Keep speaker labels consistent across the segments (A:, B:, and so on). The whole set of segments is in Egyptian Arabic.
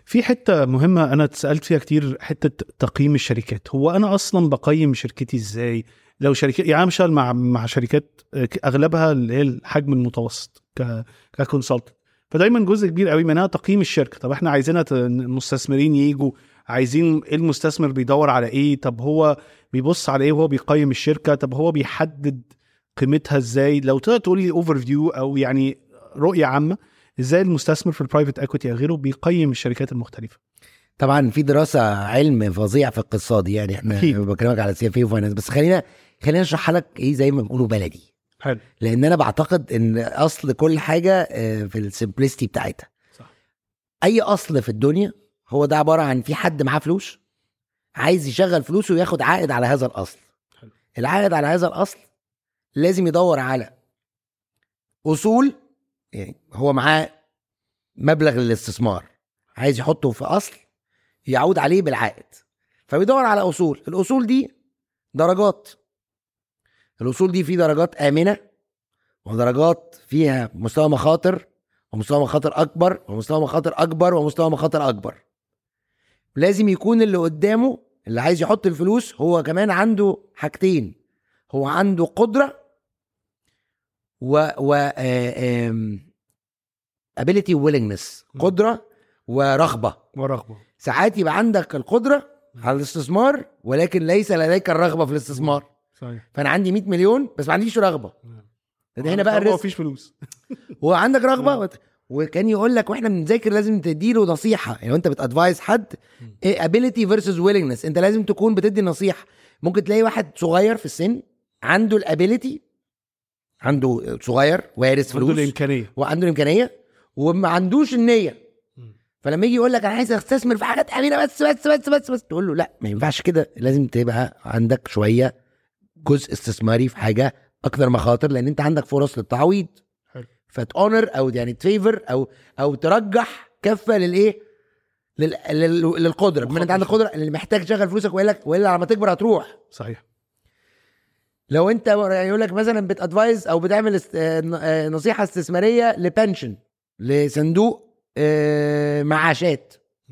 A: في حته مهمه انا اتسالت فيها كتير حته تقييم الشركات هو انا اصلا بقيم شركتي ازاي لو شركات يعني أنا بشتغل مع مع شركات آه، اغلبها اللي هي الحجم المتوسط ك ككونسلتنت فدايما جزء كبير قوي منها تقييم الشركه طب احنا عايزينها ت- المستثمرين يجوا عايزين ايه المستثمر بيدور على ايه طب هو بيبص على ايه وهو بيقيم الشركه طب هو بيحدد قيمتها ازاي لو تقدر تقول لي اوفر فيو او يعني رؤيه عامه ازاي المستثمر في البرايفت اكويتي او غيره بيقيم الشركات المختلفه
B: طبعا في دراسه علم فظيع في الاقتصاد يعني احنا
A: أكيد.
B: بكلمك على سي في وفاينانس بس خلينا خلينا اشرحها لك ايه زي ما بيقولوا بلدي
A: حلو
B: لان انا بعتقد ان اصل كل حاجه آه، في السمبلستي بتاعتها
A: صح.
B: اي اصل في الدنيا هو ده عباره عن في حد معاه فلوس عايز يشغل فلوسه وياخد عائد على هذا الاصل
A: حلو.
B: العائد على هذا الاصل لازم يدور على اصول يعني هو معاه مبلغ للاستثمار عايز يحطه في اصل يعود عليه بالعائد فبيدور على اصول الاصول دي درجات الاصول دي في درجات امنه ودرجات فيها مستوى مخاطر ومستوى مخاطر اكبر ومستوى مخاطر اكبر ومستوى مخاطر اكبر لازم يكون اللي قدامه اللي عايز يحط الفلوس هو كمان عنده حاجتين هو عنده قدره و و آه، آم، ability willingness
A: م.
B: قدره ورغبه
A: ورغبه
B: ساعات يبقى عندك القدره على الاستثمار ولكن ليس لديك الرغبه في الاستثمار
A: صحيح
B: فانا عندي 100 مليون بس ما عنديش رغبه ده هنا بقى الرزق
A: مفيش فلوس
B: وعندك رغبه وت- وكان يقول لك واحنا بنذاكر لازم تديله نصيحه يعني لو انت بتادفايز حد ايه ability versus willingness انت لازم تكون بتدي نصيحه ممكن تلاقي واحد صغير في السن عنده الابيليتي عنده صغير وارث
A: عنده
B: فلوس
A: الامكانيه
B: وعنده الامكانيه وما عندوش النيه فلما يجي يقول لك انا عايز استثمر في حاجات امنه بس بس بس بس بس تقول له لا ما ينفعش كده لازم تبقى عندك شويه جزء استثماري في حاجه اكثر مخاطر لان انت عندك فرص للتعويض
A: حلو.
B: فتونر او يعني تفيفر او او ترجح كفه للايه لل... لل... للقدره بما إن انت عندك قدره اللي محتاج تشغل فلوسك والا والا لما تكبر هتروح
A: صحيح
B: لو انت يقول لك مثلا بتادفايز او بتعمل است... آه، ن- آه، نصيحه استثماريه لبنشن لصندوق آه، معاشات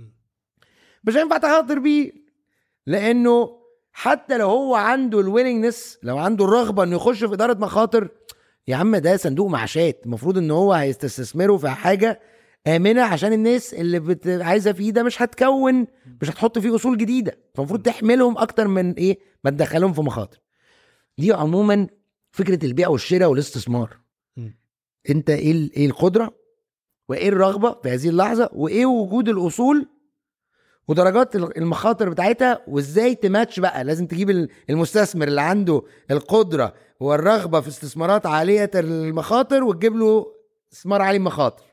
B: مش هينفع تخاطر بيه لانه حتى لو هو عنده الويلنجنس لو عنده الرغبه انه يخش في اداره مخاطر يا عم ده صندوق معاشات المفروض ان هو هيستثمره في حاجه امنه عشان الناس اللي بت... عايزه فيه ده مش هتكون مش هتحط فيه اصول جديده فالمفروض تحملهم اكتر من ايه ما تدخلهم في مخاطر دي عموما فكره البيع والشراء والاستثمار
A: مم.
B: انت ايه ال- ايه القدره وايه الرغبه في هذه اللحظه وايه وجود الاصول ودرجات ال- المخاطر بتاعتها وازاي تماتش بقى لازم تجيب ال- المستثمر اللي عنده القدره والرغبه في استثمارات عاليه المخاطر وتجيب له استثمار عالي المخاطر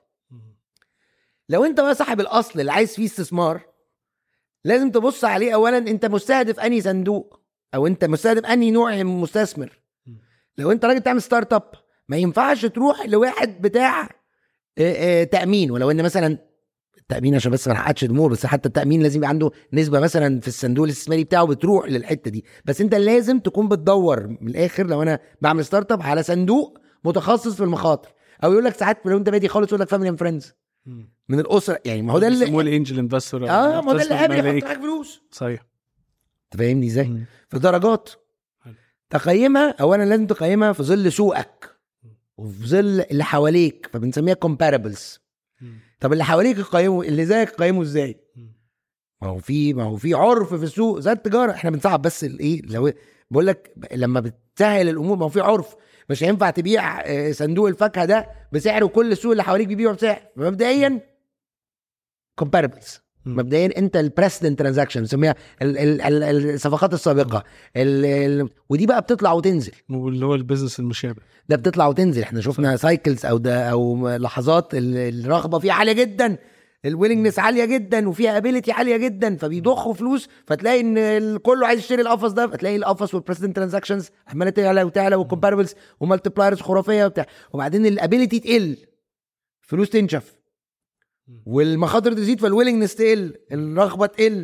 B: لو انت بقى صاحب الاصل اللي عايز فيه استثمار لازم تبص عليه اولا انت مستهدف انهي صندوق او انت مستهدف انهي نوع من مستثمر لو انت راجل تعمل ستارت اب ما ينفعش تروح لواحد بتاع آه، آه، تامين ولو ان مثلا التامين عشان بس ما نحققش الامور بس حتى التامين لازم يبقى عنده نسبه مثلا في الصندوق الاستثماري بتاعه بتروح للحته دي بس انت لازم تكون بتدور من الاخر لو انا بعمل ستارت اب على صندوق متخصص في المخاطر او يقول لك ساعات لو انت بادي خالص يقول لك فاميلي اند فريندز من الاسره يعني ما هو ده اللي
A: بيسموه الانجل انفستور
B: اه ما هو ده اللي قابل يحط معاك فلوس
A: صحيح
B: انت فاهمني ازاي؟
A: مم.
B: في درجات
A: حلو.
B: تقيمها اولا لازم تقيمها في ظل سوقك وفي ظل اللي حواليك فبنسميها كومباربلز طب اللي حواليك يقيموا اللي زيك يقيموا ازاي؟ ما هو في ما هو في عرف في السوق زي التجاره احنا بنصعب بس الايه لو بقول لك لما بتسهل الامور ما هو في عرف مش هينفع تبيع آه، صندوق الفاكهه ده بسعر وكل السوق اللي حواليك بيبيعوا بسعر مبدئيا كومباربلز
A: مم.
B: مبدئيا انت البريسيدنت ترانزاكشن بنسميها ال- ال- ال- الصفقات السابقه ال ال ودي بقى بتطلع وتنزل
A: واللي هو البيزنس المشابه
B: ده بتطلع وتنزل احنا شفنا سايكلز او ده او لحظات ال- الرغبه فيها عاليه جدا الويلنجنس عاليه جدا وفيها ابيليتي عاليه جدا فبيضخوا فلوس فتلاقي ان ال- كله عايز يشتري القفص ده فتلاقي القفص والبريسيدنت ترانزاكشنز عماله تعلى وتعلى والكومباربلز ومالتيبلايرز خرافيه وبتاع وبعدين الابيليتي تقل فلوس تنشف والمخاطر تزيد فالويلنجنس تقل الرغبه تقل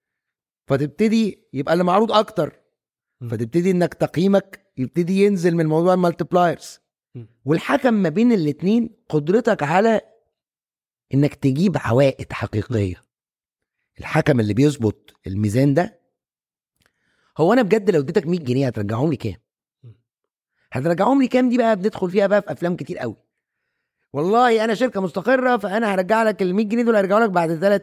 B: فتبتدي يبقى اللي معروض اكتر
A: م.
B: فتبتدي انك تقييمك يبتدي ينزل من موضوع المالتيبلايرز
A: م.
B: والحكم ما بين الاتنين قدرتك على انك تجيب عوائد حقيقيه الحكم اللي بيظبط الميزان ده هو انا بجد لو اديتك 100 جنيه هترجعهم لي كام هترجعهم لي كام دي بقى بندخل فيها بقى في افلام كتير قوي والله انا شركه مستقره فانا هرجع لك ال 100 جنيه دول هرجعوا لك بعد ثلاث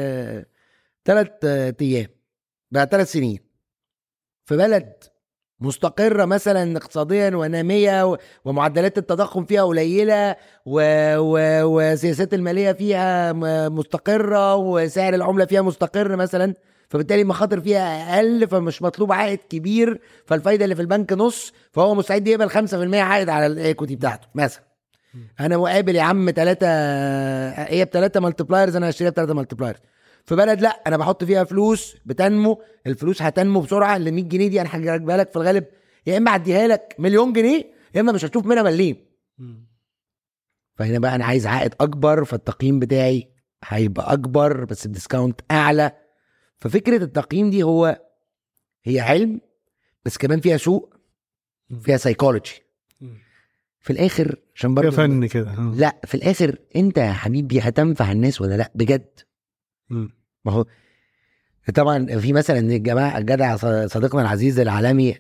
B: ثلاث ايام بعد ثلاث سنين في بلد مستقرة مثلا اقتصاديا ونامية و- ومعدلات التضخم فيها قليلة و... و... وسياسات المالية فيها م- مستقرة وسعر العملة فيها مستقر مثلا فبالتالي المخاطر فيها أقل فمش مطلوب عائد كبير فالفايدة اللي في البنك نص فهو مستعد يقبل 5% عائد على الايكوتي بتاعته مثلا انا مقابل يا عم ثلاثة هي بثلاثة مالتبلايرز انا هشتريها بثلاثة مالتبلايرز في بلد لا انا بحط فيها فلوس بتنمو الفلوس هتنمو بسرعه ال 100 جنيه دي انا هجيبها لك في الغالب يا اما هديها لك مليون جنيه يا اما مش هتشوف منها مليم فهنا بقى انا عايز عائد اكبر فالتقييم بتاعي هيبقى اكبر بس بديسكاونت اعلى ففكره التقييم دي هو هي علم بس كمان فيها سوق فيها سايكولوجي في الاخر عشان
A: فيها
B: برضه
A: فن كده ها.
B: لا في الاخر انت يا حبيبي هتنفع الناس ولا لا بجد
A: مم.
B: ما هو طبعا في مثلا الجماعه الجدع صديقنا العزيز العالمي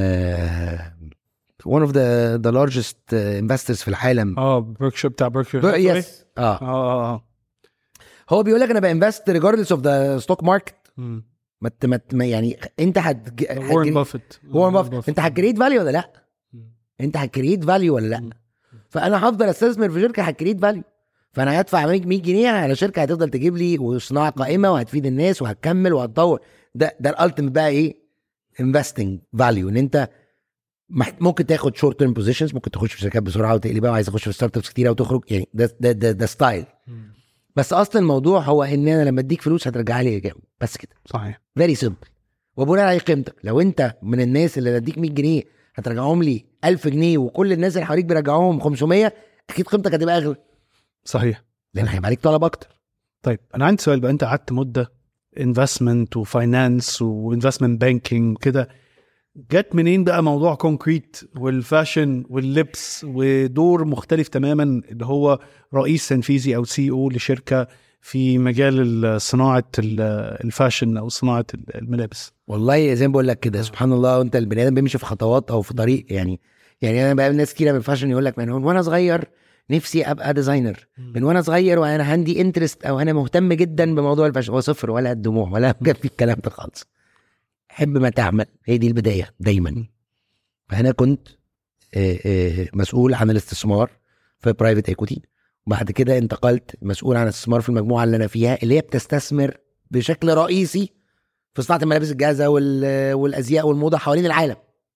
B: آه، one of the the largest uh, investors في العالم
A: اه بركشر بتاع بركشر
B: ب- يس اه
A: اه اه اه
B: هو بيقول لك انا بانفست regardless of the stock market
A: مم.
B: ما ت- ما ت- ما يعني انت هت
A: وارن بافيت
B: وارن بافيت انت هتكريت فاليو ولا لا
A: مم.
B: انت هتكريت فاليو ولا
A: مم.
B: لا فانا هفضل استثمر في شركه هتكريت فاليو فانا هدفع 100 جنيه على شركه هتفضل تجيب لي وصناعه قائمه وهتفيد الناس وهتكمل وهتطور ده ده الالتيميت بقى ايه انفستنج فاليو ان انت مح- ممكن تاخد شورت تيرم بوزيشنز ممكن تخش في شركات بسرعه وتقلبها وعايز اخش في ستارت ابس كتيره وتخرج يعني ده ده ده, ده ستايل
A: مم.
B: بس اصل الموضوع هو ان انا لما اديك فلوس هترجع لي كام بس كده
A: صحيح
B: فيري سمبل وبناء عليه قيمتك لو انت من الناس اللي اديك 100 جنيه هترجعهم لي 1000 جنيه وكل الناس اللي حواليك بيرجعوهم 500 اكيد قيمتك هتبقى اغلى
A: صحيح
B: لان هيبقى عليك طلب اكتر
A: طيب انا عندي سؤال بقى انت قعدت مده انفستمنت وفاينانس وانفستمنت بانكينج وكده جت منين بقى موضوع كونكريت والفاشن واللبس ودور مختلف تماما اللي هو رئيس تنفيذي او سي او لشركه في مجال صناعه الفاشن او صناعه الملابس
B: والله زي ما بقول لك كده سبحان الله وانت البني ادم بيمشي في خطوات او في طريق يعني يعني انا بقابل ناس كتيره من الفاشن يقول لك من وانا صغير نفسي ابقى ديزاينر من وانا صغير وانا عندي انترست او انا مهتم جدا بموضوع الفاشن هو صفر ولا الدموع ولا جاب في الكلام ده خالص حب ما تعمل هي دي البدايه دايما فانا كنت آه، آه، مسؤول عن الاستثمار في برايفت ايكوتي وبعد كده انتقلت مسؤول عن الاستثمار في المجموعه اللي انا فيها اللي هي بتستثمر بشكل رئيسي في صناعه الملابس الجاهزه وال- والازياء والموضه حوالين العالم